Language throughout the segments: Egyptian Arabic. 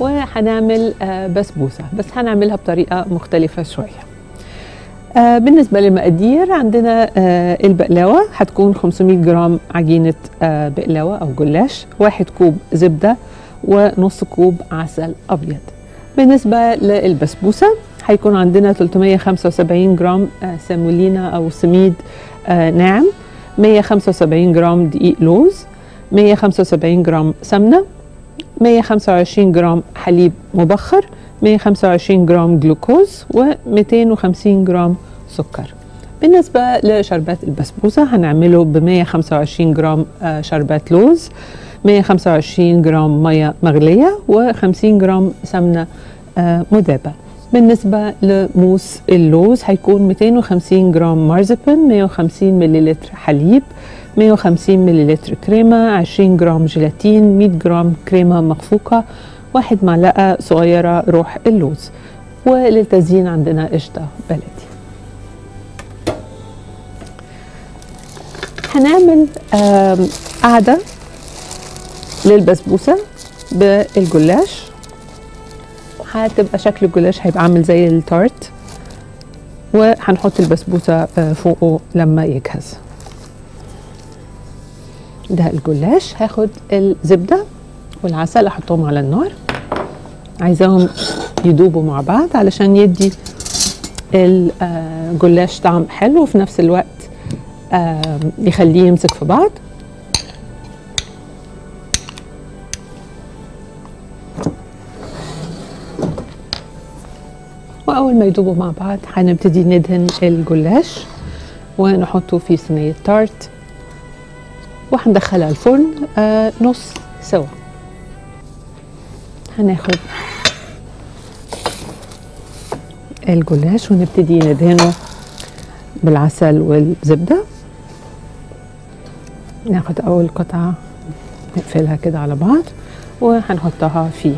وهنعمل آه، بسبوسه بس هنعملها بطريقه مختلفه شويه آه، بالنسبه للمقادير عندنا آه، البقلاوه هتكون 500 جرام عجينه آه، بقلاوه او جلاش واحد كوب زبده ونص كوب عسل ابيض بالنسبه للبسبوسه هيكون عندنا 375 جرام آه، سيمولينا او سميد آه، ناعم 175 جرام دقيق لوز 175 جرام سمنه 125 جرام حليب مبخر 125 جرام جلوكوز و250 جرام سكر بالنسبة لشربات البسبوسة هنعمله ب 125 جرام آه، شربات لوز 125 جرام مية مغلية و50 جرام سمنة آه، مذابة بالنسبة لموس اللوز هيكون 250 جرام مارزبان 150 مليلتر حليب 150 مليلتر كريمة 20 جرام جيلاتين 100 جرام كريمة مخفوقة واحد معلقة صغيرة روح اللوز وللتزيين عندنا قشطة بلدي هنعمل آم، قاعدة للبسبوسة بالجلاش هتبقى شكل الجلاش هيبقى عامل زي التارت وهنحط البسبوسة آه، فوقه لما يجهز ده الجلاش هاخد الزبدة والعسل احطهم على النار عايزاهم يدوبوا مع بعض علشان يدي الجلاش طعم حلو وفي نفس الوقت آم، يخليه يمسك في بعض واول ما يدوبوا مع بعض هنبتدي ندهن الجلاش ونحطه في صينيه تارت وهندخلها الفرن آه نص سوا هناخد الجلاش ونبتدي ندهنه بالعسل والزبدة ناخد أول قطعة نقفلها كده على بعض وهنحطها في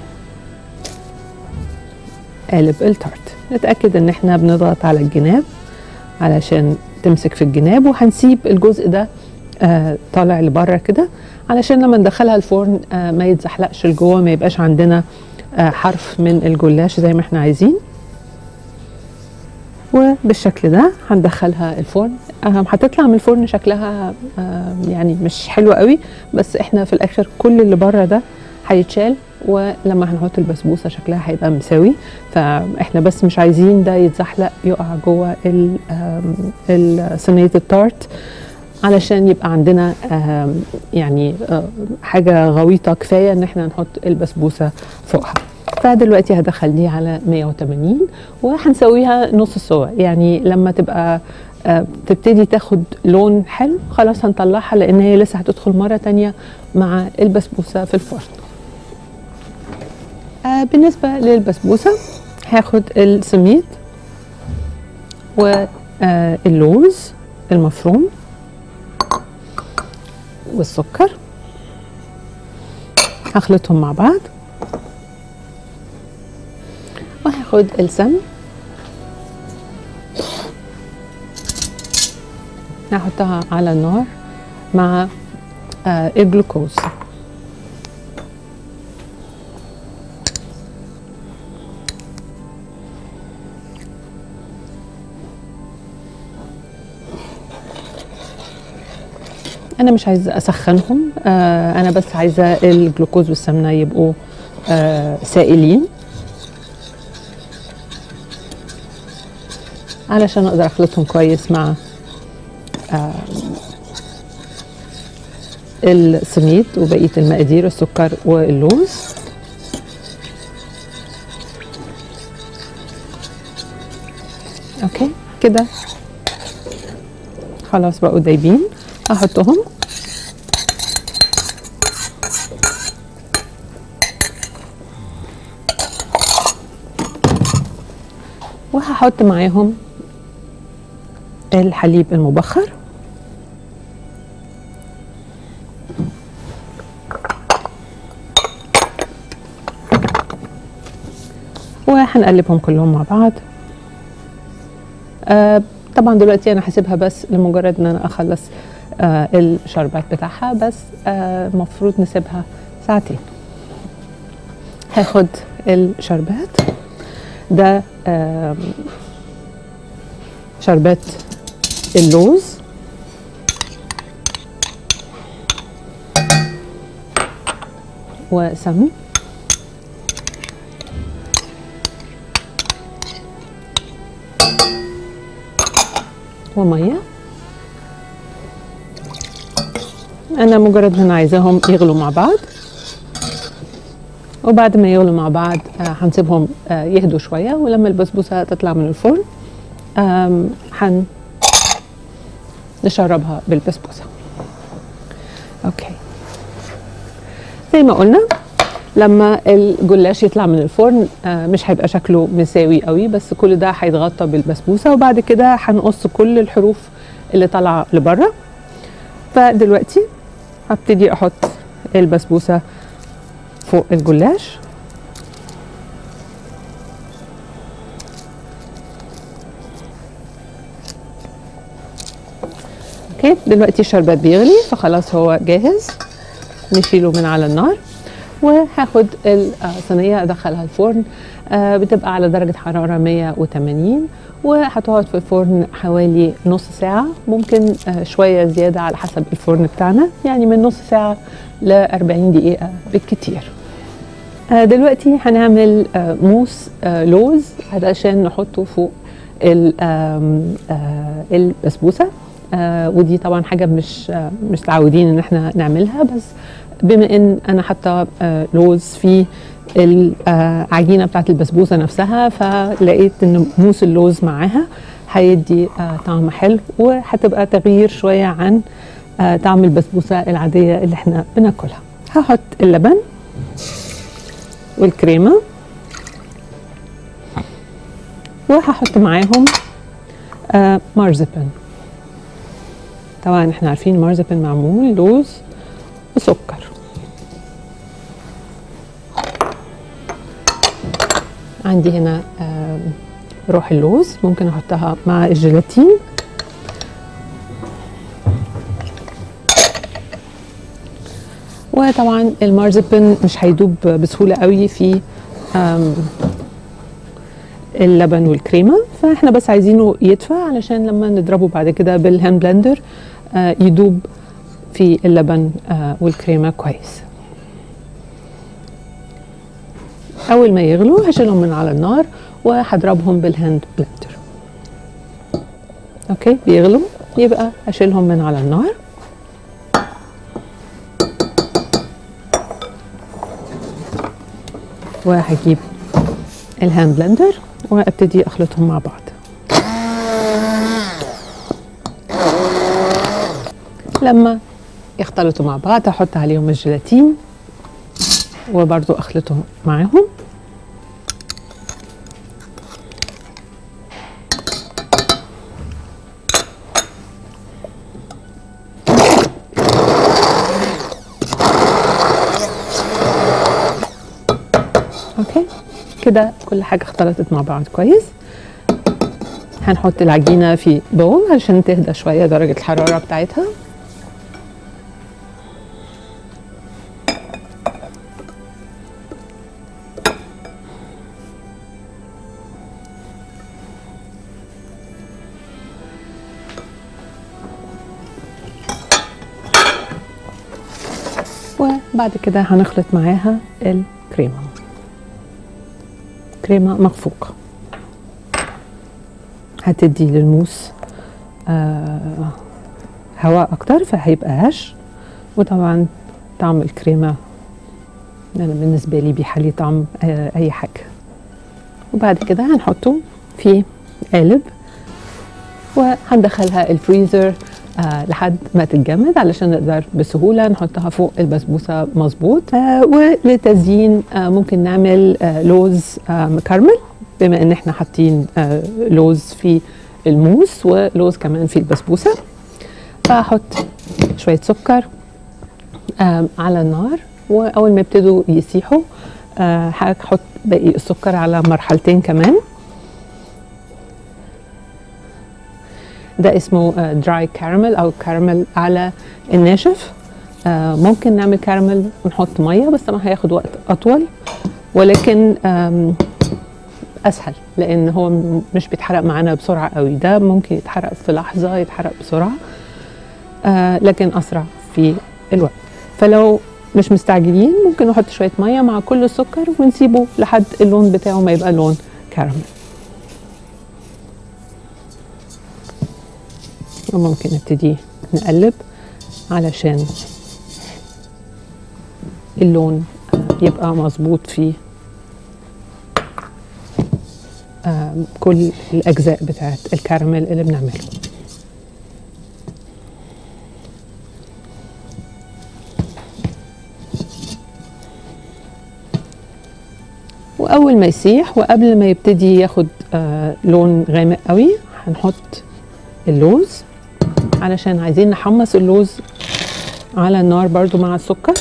قالب التارت نتأكد ان احنا بنضغط على الجناب علشان تمسك في الجناب وهنسيب الجزء ده آه طالع لبره كده علشان لما ندخلها الفرن آه ما يتزحلقش لجوه ما يبقاش عندنا آه حرف من الجلاش زي ما احنا عايزين وبالشكل ده هندخلها الفرن آه هتطلع من الفرن شكلها آه يعني مش حلو قوي بس احنا في الاخر كل اللي بره ده هيتشال ولما هنحط البسبوسه شكلها هيبقى مساوي فاحنا بس مش عايزين ده يتزحلق يقع جوه ال- آم، ال- صينيه التارت علشان يبقى عندنا آم، يعني آه، حاجه غويطه كفايه ان احنا نحط البسبوسه فوقها فدلوقتي هدخل دي على 180 وهنسويها نص سوا يعني لما تبقى آه، تبتدي تاخد لون حلو خلاص هنطلعها لان هي لسه هتدخل مره تانية مع البسبوسه في الفرن آه، بالنسبه للبسبوسه هاخد السميد واللوز المفروم والسكر هخلطهم مع بعض وهاخد السمن هحطها على النار مع آه الجلوكوز انا مش عايزه اسخنهم آه انا بس عايزه الجلوكوز والسمنه يبقوا آه سائلين علشان اقدر اخلطهم كويس مع آه السميد وبقيه المقادير السكر واللوز اوكي كده خلاص بقوا دايبين احطهم وهحط معاهم الحليب المبخر وهنقلبهم كلهم مع بعض آه طبعا دلوقتي انا هسيبها بس لمجرد ان انا اخلص آه الشربات بتاعها بس المفروض آه نسيبها ساعتين هاخد الشربات ده آم، شربات اللوز وسمن وميه انا مجرد هنا عايزاهم يغلوا مع بعض وبعد ما يغلوا مع بعض آه، هنسيبهم آه، يهدوا شويه ولما البسبوسه تطلع من الفرن آم، هن نشربها بالبسبوسه اوكي زي ما قلنا لما الجلاش يطلع من الفرن آه، مش هيبقى شكله مساوي قوي بس كل ده هيتغطى بالبسبوسه وبعد كده هنقص كل الحروف اللي طالعه لبره فدلوقتي هبتدي احط البسبوسه فوق الجلاش اوكي دلوقتي الشربات بيغلي فخلاص هو جاهز نشيله من على النار وهاخد الصينيه ادخلها الفرن آه، بتبقى على درجه حراره 180 وهتقعد في الفرن حوالي نص ساعه ممكن آه، شويه زياده على حسب الفرن بتاعنا يعني من نص ساعه ل 40 دقيقه بالكتير آه، دلوقتي هنعمل آه، موس آه، لوز علشان نحطه فوق ال- آم، آه، البسبوسه آه، ودي طبعا حاجه مش آه، مش متعودين ان احنا نعملها بس بما ان انا حاطه آه، لوز في العجينه بتاعت البسبوسه نفسها فلقيت ان موس اللوز معاها هيدي آه، طعم حلو وهتبقى تغيير شويه عن آه، طعم البسبوسه العاديه اللي احنا بناكلها هحط اللبن والكريمه وهحط معاهم آه مارزبن طبعا احنا عارفين مارزبن معمول لوز وسكر عندي هنا آه روح اللوز ممكن احطها مع الجيلاتين وطبعا المارزبن مش هيدوب بسهوله قوي في آم، اللبن والكريمه فاحنا بس عايزينه يدفى علشان لما نضربه بعد كده بالهاند بلندر آه، يدوب في اللبن آه، والكريمه كويس اول ما يغلوا هشيلهم من على النار وهضربهم بالهاند بلندر اوكي بيغلوا يبقى هشيلهم من على النار وهجيب الهاند بلندر وابتدي اخلطهم مع بعض لما يختلطوا مع بعض احط عليهم الجيلاتين وبرضو اخلطهم معاهم اوكي كده كل حاجه اختلطت مع بعض كويس هنحط العجينه في بول عشان تهدى شويه درجه الحراره بتاعتها وبعد كده هنخلط معاها الكريمه كريمه مخفوقه هتدي للموس آه هواء اكتر فهيبقى هش وطبعا طعم الكريمه انا بالنسبه لي بيحلي طعم آه اي حاجه وبعد كده هنحطه في قالب وهندخلها الفريزر آه لحد ما تتجمد علشان نقدر بسهولة نحطها فوق البسبوسة مظبوط آه ولتزيين آه ممكن نعمل آه لوز آه مكرمل بما ان احنا حاطين آه لوز في الموس ولوز كمان في البسبوسة فهحط شوية سكر آه على النار واول ما يبتدوا يسيحوا آه هحط باقي السكر على مرحلتين كمان ده اسمه دراي كاراميل او كاراميل على الناشف آه ممكن نعمل كاراميل ونحط ميه بس طبعا هياخد وقت اطول ولكن آم، اسهل لان هو م- مش بيتحرق معانا بسرعه قوي ده ممكن يتحرق في لحظه يتحرق بسرعه آه لكن اسرع في الوقت فلو مش مستعجلين ممكن نحط شويه ميه مع كل السكر ونسيبه لحد اللون بتاعه ما يبقى لون كراميل وممكن نبتدي نقلب علشان اللون آه، يبقى مظبوط في آه، كل الأجزاء بتاعت الكراميل اللي بنعمله وأول ما يسيح وقبل ما يبتدي ياخد آه، لون غامق قوي هنحط اللوز علشان عايزين نحمص اللوز على النار برضو مع السكر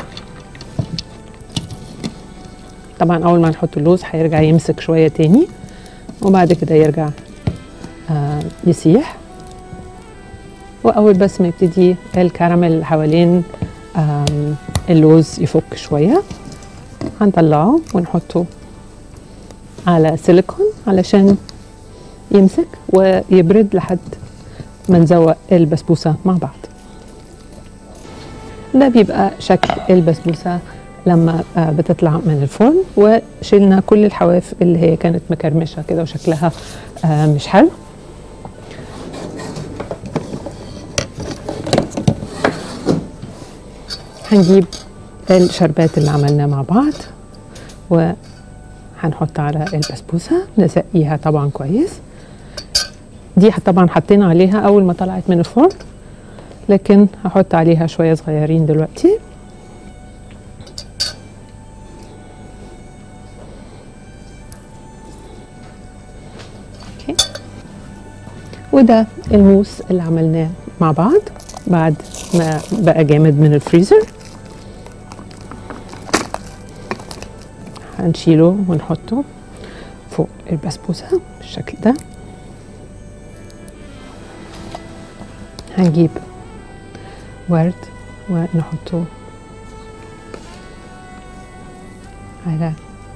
طبعا اول ما نحط اللوز هيرجع يمسك شويه تاني وبعد كده يرجع آه يسيح واول بس ما يبتدي الكراميل اللي حوالين آم، اللوز يفك شويه هنطلعه ونحطه على سيليكون علشان يمسك ويبرد لحد ما نزوق البسبوسه مع بعض ده بيبقى شكل البسبوسه لما آه، بتطلع من الفرن وشيلنا كل الحواف اللي هي كانت مكرمشه كده وشكلها آه، مش حلو هنجيب الشربات اللي عملناه مع بعض وهنحط على البسبوسه نسقيها طبعا كويس دي طبعا حطينا عليها اول ما طلعت من الفرن لكن هحط عليها شويه صغيرين دلوقتي اوكي وده الموس اللي عملناه مع بعض بعد ما بقى جامد من الفريزر هنشيله ونحطه فوق البسبوسه بالشكل ده هنجيب ورد ونحطه على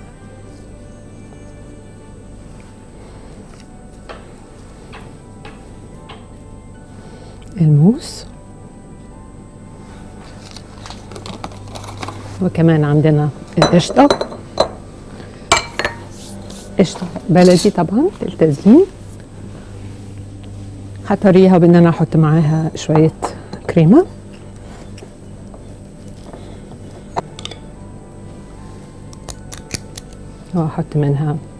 الموس وكمان عندنا القشطة قشطة بلدي طبعا للتزيين هطريها بان انا احط معاها شوية كريمة واحط منها